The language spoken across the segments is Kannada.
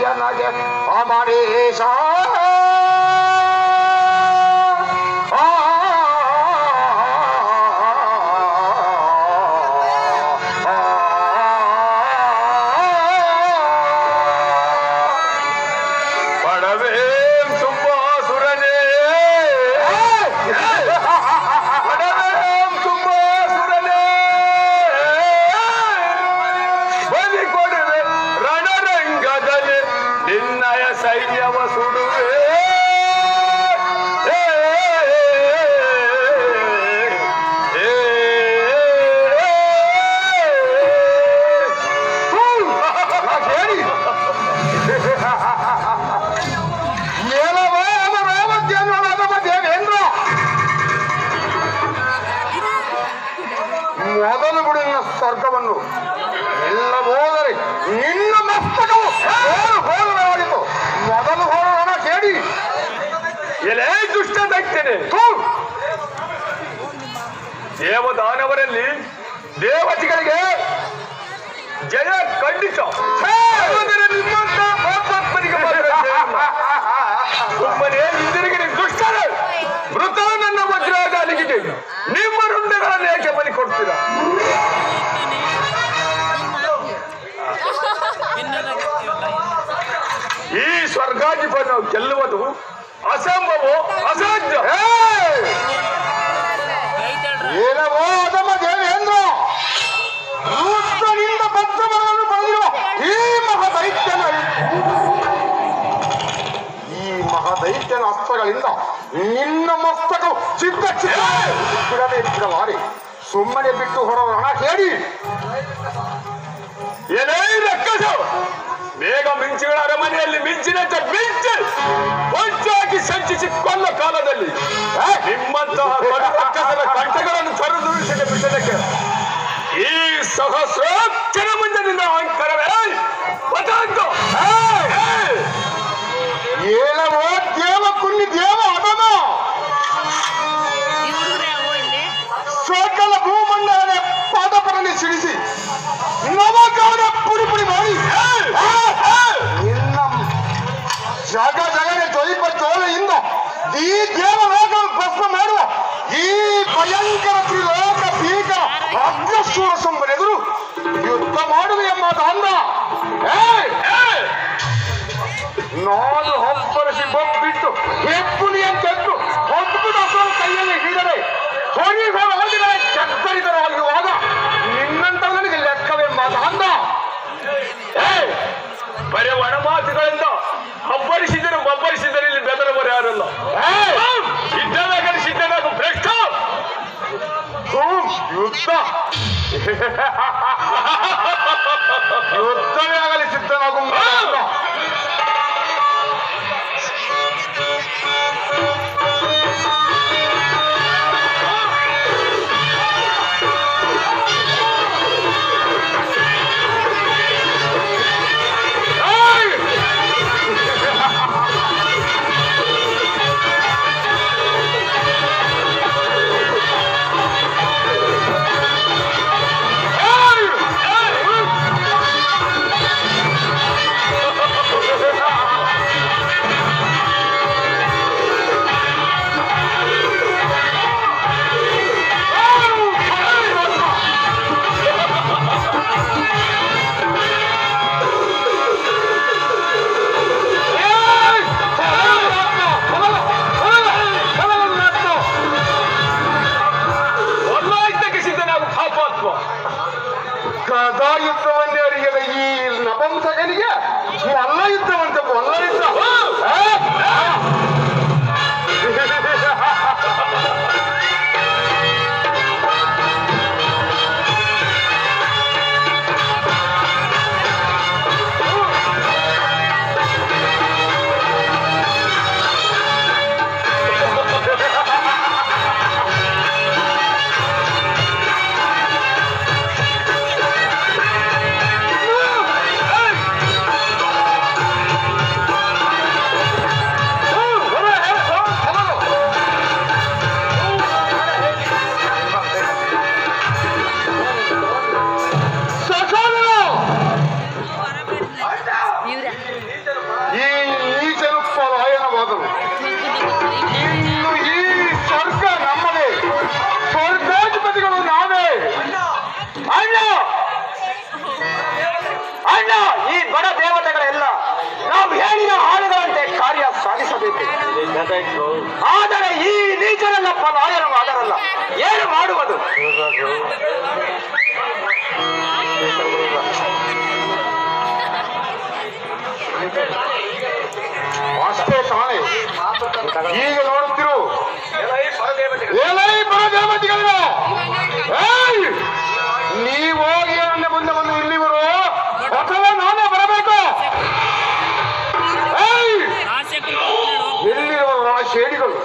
ಜನಗೆ ಅಮರೀಶ படவேம் சும்பாசுரனே படவேம் சும்பாசுரனே ಬಲಿ ಕೊಡುವೆ ರಣರಂಗದಲ್ಲಿ ನಿನ್ನಯ ಸೈನ್ಯವ ಸುಡುವೆ ಏ, ಏ, ಹೇಳಿ ಏಲವೇ ಅದ ರಾಮಚಂದ್ರನಾದ ದೇವೇಂದ್ರ ಮೊದಲು ಬಿಡು ನಿನ್ನ ಸ್ವರ್ಗವನ್ನು ಎಲ್ಲ ಹೋದರೆ ನಿನ್ನ ಮಸ್ತಕವು ಹೋರು ಹೋರವಾಗಿತ್ತು ಮೊದಲು ಹೋರೋಣ ಕೇಳಿ ಎಲೆ ದುಷ್ಟ ದೈತ್ಯನೆ ದೇವದಾನವರಲ್ಲಿ ದೇವತೆಗಳಿಗೆ ಜಯ ಖಂಡಿತ ಆದರೆ ನಿಮ್ಮಂತ ಪಾಪಾತ್ಮನಿಗೆ ಮಾತ್ರ ಜಯವಿಲ್ಲ. ಸುಮ್ಮನೆ ಹಿಂದಿರುಗಿ ದುಷ್ಟರು ಮೃತ ನನ್ನ ವಜ್ರಾದಾಲಿಗೆ ನಿಮ್ಮ ವೃಂದಗಳನ್ನು ಏಕೆ ಬಲಿ ಕೊಡ್ತೀರಾ ಈ ಸ್ವರ್ಗಾಧಿಪನ ಗೆಲ್ಲುವುದು ಅಸಂಭವ ಅಸಾಧ್ಯ ಏನವೋ ಅದಮ್ಮ ದೇವೇಂದ್ರ ರುದ್ರನಿಂದ ಭಕ್ತವನ್ನು ಪಡೆದಿರುವ ಈ ಮಹಾದೈತ್ಯನ ಈ ಮಹಾದೈತ್ಯನ ಅಸ್ತ್ರಗಳಿಂದ ನಿನ್ನ ಮಸ್ತಕವು ಚಿತ್ತ ಚಿತ್ತ ಬಿಡದೆ ಬಿಡಲಾರೆ ಸುಮ್ಮನೆ ಬಿಟ್ಟು ಹೊರಡೋಣ ಕೇಳಿ ಎಲೇ ರಕ್ಕಸ ಬೇಗ ಮಿಂಚುಗಳ ಅರಮನೆಯಲ್ಲಿ ಮಿಂಚಿನಂತೆ ಮಿಂಚು ಹೊಂಚಾಗಿ ಸಂಚಿಸಿ ಕೊಲ್ಲ ಕಾಲದಲ್ಲಿ ಆ, ನಿಮ್ಮಂತಹ ಕಡು ರಕ್ಕಸರ ಕಂಠಗಳನ್ನು ಸರಿದೂರಿಸಿದ ಬಿಟ್ಟದಕ್ಕೆ ಈ ಸಹಸ್ರಾಕ್ಷರ ಮುಂದೆ ನಿನ್ನ ಅಹಂಕಾರವೇ ಪದಾಂತ ಏನವೋ ದೇವ ಕುನ್ನಿ ದೇವ ಅದಮ ಸಕಲ ಭೂಮಂಡಲ ಪಾದಪರನೆ ಸಿಡಿಸಿ ನವಗಾನ ಪುಡಿ ಪುಡಿ ಮಾಡಿ ನಿನ್ನ ಜಗ ಜಗನೆ ದ್ವೈಪ ಚೋಲೆಯಿಂದ ಈ ದೇವಲೋಕವನ್ನು ಪ್ರಶ್ನ ಮಾಡುವ ಈ ಭಯಂಕರ ತ್ರಿಲೋಕ ಭೀಕರ ಅಗ್ರಶೂರ ಸಂಬರೆದುರು ಯುದ್ಧ ಮಾಡುವೆ ಎಂಬ ಅಂದ ನಾನು ಹೊಬ್ಬರಿಸಿ ಬೊಬ್ಬಿಟ್ಟು ಹೆಪ್ಪುಲಿ ಅಂತೆಂದು ಹೊಬ್ಬುದ ಕೈಯಲ್ಲಿ ಹಿಡಿದರೆ ಹೊರಿಗಳು ಹೋಗಿದರೆ ಚಕ್ಕರಿತರಾಗಿರುವಾಗ ನಿನ್ನಂತ ನನಗೆ ಲೆಕ್ಕವೆಂಬ ಅಂದ ಬರೀ ಒಣಮಾತುಗಳಿಂದ ಹಬ್ಬರಿಸಿದರು ಬಬ್ಬರಿಸಿದರೆ ಇಲ್ಲಿ ಬೆದರವರು ಯಾರಲ್ಲ ಸಿದ್ಧನಾಗಲು ಸಿದ್ಧನಾಗು ಭ್ರಷ್ಟ ಹ್ಮ್, ಯುದ್ಧ ಯುದ್ಧವೇ ಆಗಲಿ ಸಿದ್ಧನಾಗು ಅಂದ. ಒಲ್ಲಾಯ್ತಕ್ಕೆ ಸಿದ್ಧನಾಗು ಪಾಪಾತ್ಮ ಗದಾ ಯುದ್ಧವನ್ನೇ ಅರಿಯದ ಈ ನಪಂಸಕನಿಗೆ ಮಲ್ಲ ಯುದ್ಧವಂತೆ ಮಲ್ಲ ಯುದ್ಧ ಆ? ಈ ಬಡ ದೇವತೆಗಳೆಲ್ಲ ನಾವು ಹೇಳಿದ ಹಾಡುಗಳಂತೆ ಕಾರ್ಯ ಸಾಧಿಸಬೇಕು ಆದರೆ ಈ ನೀಚರಲ್ಲಪ್ಪ ನಾಯರು ಅದರಲ್ಲ ಏನು ಮಾಡುವುದು ಅಷ್ಟೇ ತಾನೇ ಈಗ ನೋಡುತ್ತಿರು ಏಲೈ ಬರ ದೇವತೆಗಳ ಏಯ್! ನೀವು ಹೋಗಿ ನನ್ನ ಮುಂದೆ ಬಂದು ಇಲ್ಲಿ ಬರು ಅಥವಾ ನಾನೇ ಬರಬೇಕು ಏಯ್! ಎಲ್ಲಿರುವ ಆ ಶೇಡಿಗಳು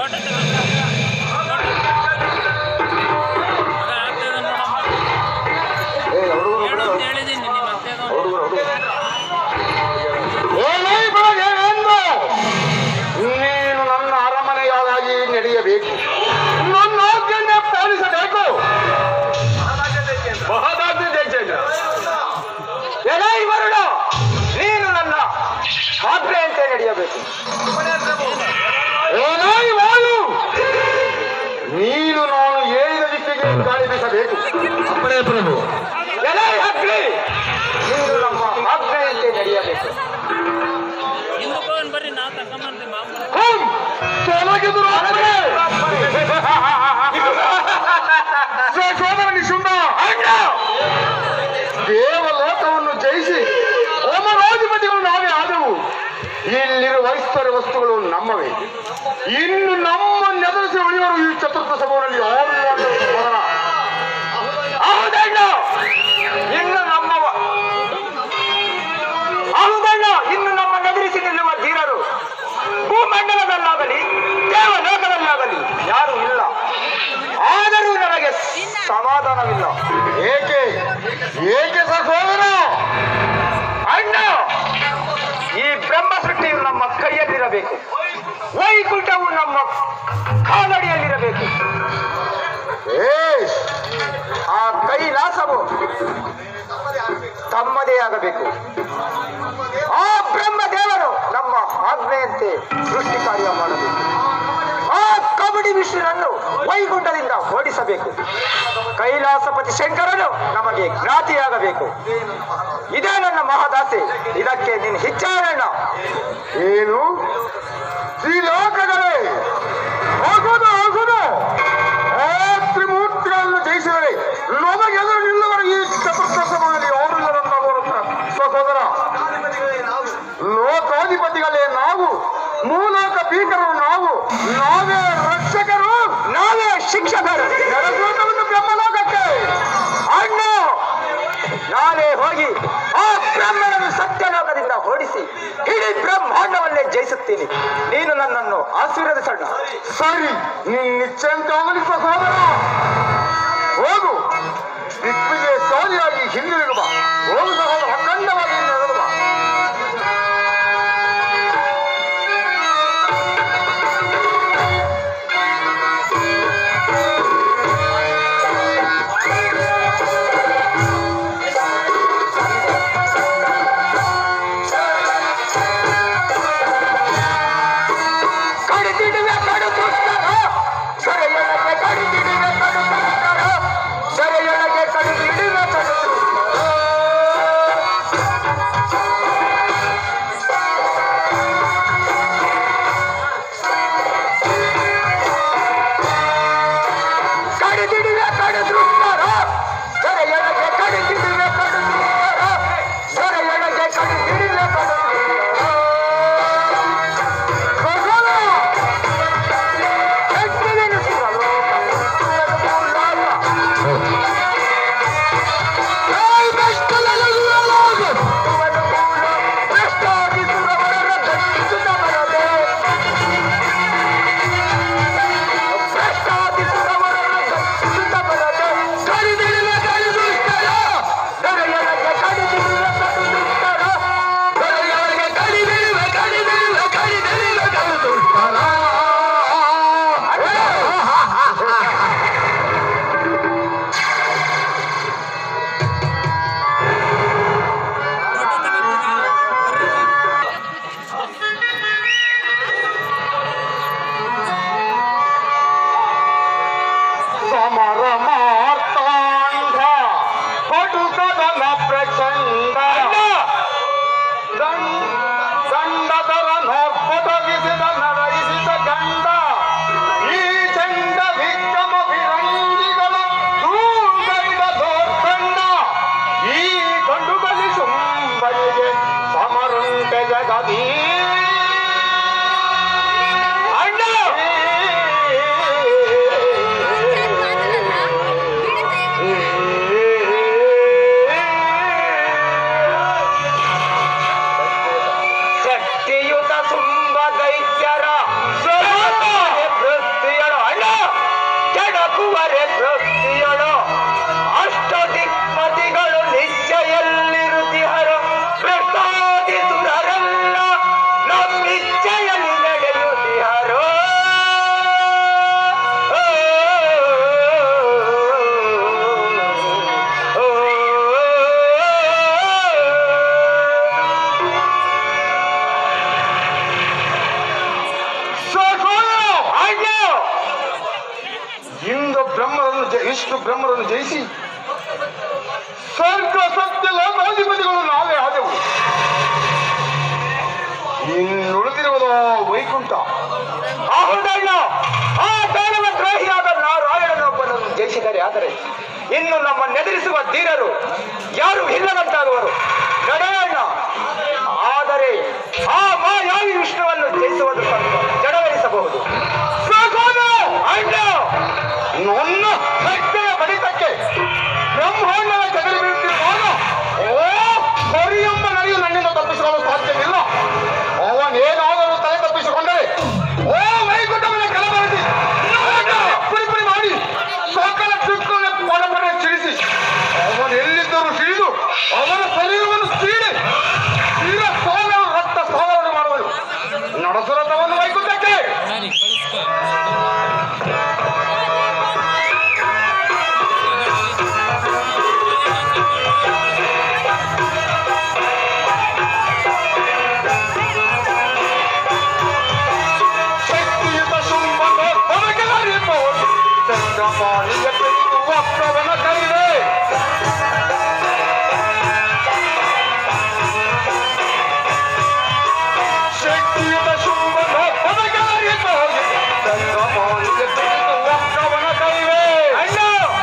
ಏ, ಹುಡುಗರು ಬಿಡು. ಹುಡುಗರು, ಹುಡುಗರು. ಏಲೈ ಬರ ಎಂದು ನೀನು ನನ್ನ ಅರಮನೆಯಾಗಿ ನಡೆಯಬೇಕು ನನ್ನ ಆಜ್ಞೆಯನ್ನೇ ಪಾಲಿಸಬೇಕು ಮಹದಾಜ್ಞೆ ಜಯಚಂದ್ರ ಎಲೈ ವರುಣ ನೀನು ನನ್ನ ಆಜ್ಞೆಯಂತೆ ನಡೆಯಬೇಕು ಏಲೈ ವಾಯು ನೀನು ನಾನು ಹೇಳಿದ ದಿಕ್ಕಿಗೆ ಗಾಳಿ ಬೀಸಬೇಕು ಪ್ರಭು ಎಲೈ ಅಗ್ನಿ ನೀನು ನಮ್ಮ ಆಜ್ಞೆಯಂತೆ ನಡೆಯಬೇಕು ಹಿಂದಕ್ಕೆ ಬರ್ರಿ ನಾವು ತಕೊಂಬರ್ತೀವಿ ಮಾಮೂಲಿ ಹುಂ ತೊಲಗಿದ್ರು ಅರಮನೆ. ಸೋದರ ನಿಶುಂಭ ದೇವಲೋಕವನ್ನು ಜಯಿಸಿ ಹೋಮರಾಧಿಪತಿಗಳು ನಾವೇ ಆದವು ಇಲ್ಲಿರುವ ಐಶ್ವರ್ಯ ವಸ್ತುಗಳು ನಮ್ಮವೇ ಇನ್ನು ನಮ್ಮನ್ನು ಎದುರಿಸಿ ಉಳಿಯುವರು ಈ ಚತುರ್ಥ ಸಭೆಯಲ್ಲಿ ಯಾರು ಮಗನ ಹೌದಣ್ಣ ಇನ್ನು ನಮ್ಮ ಹೌದಣ್ಣ ಇನ್ನು ನಮ್ಮ ಎದುರಿಸಿ ನಿಲ್ಲುವ ಧೀರರು ಭೂಮಂಡಲದಲ್ಲಾಗಲಿ ದೇವಲೋಕದಲ್ಲಾಗಲಿ ಯಾರು ಇಲ್ಲ ಆದರೂ ನನಗೆ ಸಮಾಧಾನವಿಲ್ಲ ಏಕೆ ಏಕೆ ಸಹೋದರ ಅಣ್ಣ ಈ ಬ್ರಹ್ಮ ಸೃಷ್ಟಿಯು ನಮ್ಮ ಕೈಯಲ್ಲಿರಬೇಕು ವೈಕುಂಠವು ನಮ್ಮ ಕಾಲಡಿಯಲ್ಲಿರಬೇಕು ಏ ಆ ಕೈಲಾಸವು ತಮ್ಮದೇ ಆಗಬೇಕು ಆ ಬ್ರಹ್ಮ ದೇವರು ನಮ್ಮ ಆಜ್ಞೆಯಂತೆ ಸೃಷ್ಟಿ ಕಾರ್ಯ ಮಾಡಬೇಕು ಆ ಕಬಡ್ಡಿ ವಿಷ್ಣುನನ್ನು ವೈಕುಂಠದಿಂದ ಓಡಿಸಬೇಕು ಕೈಲಾಸಪತಿ ಶಂಕರನು ನಮಗೆ ಜ್ಞಾತಿಯಾಗಬೇಕು ಇದೇ ನನ್ನ ಮಹದಾಸೆ ಇದಕ್ಕೆ ನೀನು ಹಿಚ್ಚಾರಣ್ಣ ಏನು ತ್ರಿಲೋಕಗಳೇ ಹೋಗುದು ಹೋಗುದು ಆ ತ್ರಿಮೂರ್ತಿಗಳನ್ನು ಜಯಿಸಿದರೆ ನಮಗೆದುರು ನಿಲ್ಲುವರು ಈ ಚತುರ್ಥ ಸಭೆಯಲ್ಲಿ ಅವರಿಲ್ಲದಂತ ಸಹೋದರ ಲೋಕಾಧಿಪತಿಗಳೇ ನಾವು ಮೂಲೋಕ ಭೀಕರರು ನಾವು ನಾವೇ ರಕ್ಷಕರು ನಾವೇ ಶಿಕ್ಷಕರು ನರಲೋಕವನ್ನು ಬ್ರಹ್ಮಲೋಕಕ್ಕೆ ಅಣ್ಣ ನಾನೇ ಹೋಗಿ ಆ ಬ್ರಹ್ಮನನ್ನು ಸತ್ಯಲೋಕದಿಂದ ಓಡಿಸಿ ಇಡೀ ಬ್ರಹ್ಮಾಂಡವನ್ನೇ ಜಯಿಸುತ್ತೀನಿ ನೀನು ನನ್ನನ್ನು ಆಶೀರ್ವದಿಸಣ್ಣ ಸರಿ ನಿನ್ ನಿಶ್ಚಯಂತ ಆಗಲಿ ಸಹೋದರ ಹೋಗು ದಿಕ್ವಿಗೆ ಸಾಲಿಯಾಗಿ ಹಿಂದಿರುಗುವ ಹೋಗು ಸಹೋದರ ಅಖಂಡವಾಗಿ ನಡೆದುವ ಕಡಿದಿಡುವೆ ಕಡು ದುಷ್ಟರ ಸೆರೆಯೊಳಗೆ ಕಡಿದಿಡುವೆ ಕಡು ದುಷ್ಟರ ಸೆರೆಯೊಳಗೆ ಕಡಿದಿಡುವೆ ಕಡು ದುಷ್ಟರ. ವಿಷ್ಣು ಬ್ರಹ್ಮರನ್ನು ಜಯಿಸಿ ಸ್ವರ್ಗ ಸತ್ಯ ಲೋಕಾಧಿಪತಿಗಳು ನಾವೇ ಆದೆವು ಇನ್ನುಳಿದಿರುವುದು ವೈಕುಂಠ ಹೌದಣ್ಣ ಆ ದಾನವ ದ್ರೋಹಿಯಾದ ನಾರಾಯಣನೊಬ್ಬನನ್ನು ಜಯಿಸಿದರೆ ಆದರೆ ಇನ್ನು ನಮ್ಮನ್ನೆದುರಿಸುವ ಧೀರರು ಯಾರು ಇಲ್ಲದಂತಾಗುವರು ನಡೆಯೋಣ ಆದರೆ ಆ ಮಾಯಾವಿ ವಿಷ್ಣುವನ್ನು ಜಯಿಸುವುದು ಸ್ವಲ್ಪ ಜಡವರಿಸಬಹುದು ಅಣ್ಣ ನನ್ನ ಹೆಜ್ಜೆಯ ಬಡಿತಕ್ಕೆ ಬ್ರಹ್ಮಾಂಡದ ಚದರಿ ಬೀಳುತ್ತಿರುವಾಗ ಓ ಹರಿ ಎಂಬ ನಡೆಯು ನನ್ನಿಂದ ತಪ್ಪಿಸಿಕೊಳ್ಳಲು ಸಾಧ್ಯವಿಲ್ಲ ಅವನೇನಾದರೂ ತಲೆ ತಪ್ಪಿಸಿಕೊಂಡರೆ ಓ ವೈಕುಂಠವನ್ನ ಕಲಬರಿಸಿ ಪುಡಿ ಪುಡಿ ಮಾಡಿ ಸಕಲ ಚುಕ್ಕನ ಪಡಪಡೆ ಸಿಡಿಸಿ ಅವನು ಎಲ್ಲಿದ್ದರೂ ಸಿಡಿದು ಅವನ ಶರೀರವನ್ನು ಸೀಳಿ ತೀರ ಸಾವಿರ ರಕ್ತ ಸಾಲವನ್ನು ಮಾಡುವನು ನಡೆಸುರಥವನ್ನು ವೈಕುಂಠಕ್ಕೆ ಸರಿ ಕಳಿಸ್ಕೊ ಶಕ್ತಿಯುತ ಶುಂಭನ ಹೊರಗರಿಬಹುದು ಚಂದ್ರಮಾನಿಯ ಬೆಳೆದು ವಕ್ರವನ ಕರಿವೆ ಶಕ್ತಿಯುತ ಶುಂಭನ ಹೊರಗರಿಬಹುದು ಚಂದ್ರಮಾನಿಯ ಬೆಳೆದು ವಕ್ರವನ ಕರಿವೆ ಅಣ್ಣ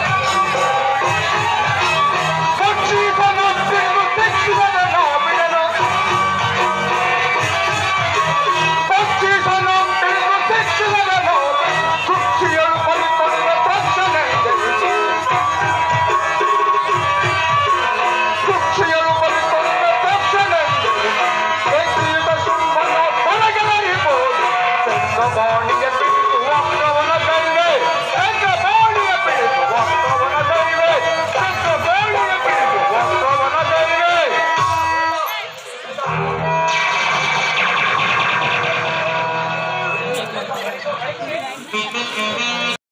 ಪಕ್ಷಿಸನ ಬಿಡು ತೆಕ್ಕಿದ ನಾವಿಡನು ಪಕ್ಷಿಸನ ಬಿಡು ತೆಕ್ಕಿದ ನಾವು ಕುಕ್ಷಿಯಳು ಪರಿಪಡಿದ ತಕ್ಷಣ ಜನಿಸಿ ಕುಕ್ಷಿಯಳು ಪರಿಪಡಿದ ತಕ್ಷಣ ವ್ಯಕ್ತಿಯುತ ಶುಂಭನ ಬಲಗರಿಬಹುದು ಚಂದ್ರವಾಣಿಗೆ ಬಿಟ್ಟು ವಕ್ರವನ ಕರಿವೆ